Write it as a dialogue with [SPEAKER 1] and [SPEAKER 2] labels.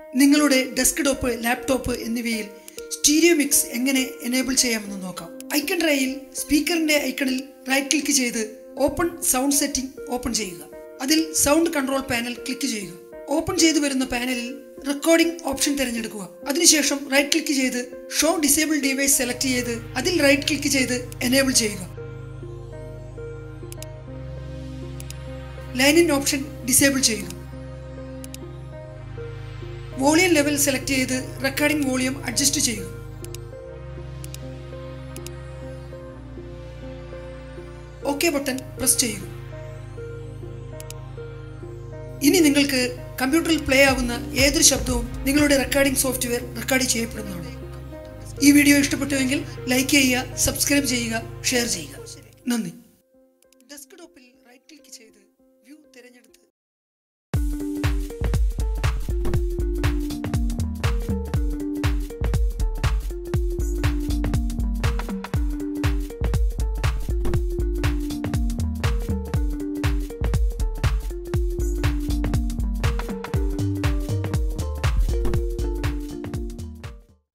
[SPEAKER 1] നിങ്ങളുടെ desktop laptop എന്നിവയിൽ stereo mix എങ്ങനെ എനേബിൾ ചെയ്യാമെന്ന് നോക്കാം ഐക്കൺ ട്രേയിൽ സ്പീക്കറിന്റെ ഐക്കണിൽ റൈറ്റ് ക്ലിക്ക് ചെയ്ത് ഓപ്പൺ സൗണ്ട് സെറ്റിംഗ് ഓപ്പൺ ചെയ്യുക അതിൽ സൗണ്ട് കൺട്രോൾ പാനൽ ക്ലിക്ക് ചെയ്യുക ഓപ്പൺ ചെയ്തു വരുന്ന പാനലിൽ റെക്കോർഡിംഗ് ഓപ്ഷൻ തിരഞ്ഞെടുക്കുക അതിനുശേഷം റൈറ്റ് ക്ലിക്ക് ചെയ്ത് ഷോ ഡിസേബിൾ ഡിവൈസ് സെലക്ട് ചെയ്ത് അതിൽ റൈറ്റ് ക്ലിക്ക് ചെയ്ത് എനേബിൾ ചെയ്യുക ലൈൻ ഇൻ ഓപ്ഷൻ ഡിസേബിൾ ചെയ്യുക വോളിയം ലെവൽ സെലക്ട് ചെയ്ത് റെക്കോർഡിംഗ് വോളിയം അഡ്ജസ്റ്റ് ചെയ്യുക ഓക്കെ ബട്ടൺ പ്രസ് ചെയ്യുക ഇനി നിങ്ങൾക്ക് കമ്പ്യൂട്ടറിൽ പ്ലേ ആകുന്ന ഏതൊരു ശബ്ദവും നിങ്ങളുടെ റെക്കോർഡിംഗ് സോഫ്റ്റ്വെയർ റെക്കോർഡ് ചെയ്യപ്പെടുന്നതാണ് ഈ വീഡിയോ ഇഷ്ടപ്പെട്ടുവെങ്കിൽ ലൈക്ക് ചെയ്യുക സബ്സ്ക്രൈബ് ചെയ്യുക ഷെയർ ചെയ്യുക നന്ദി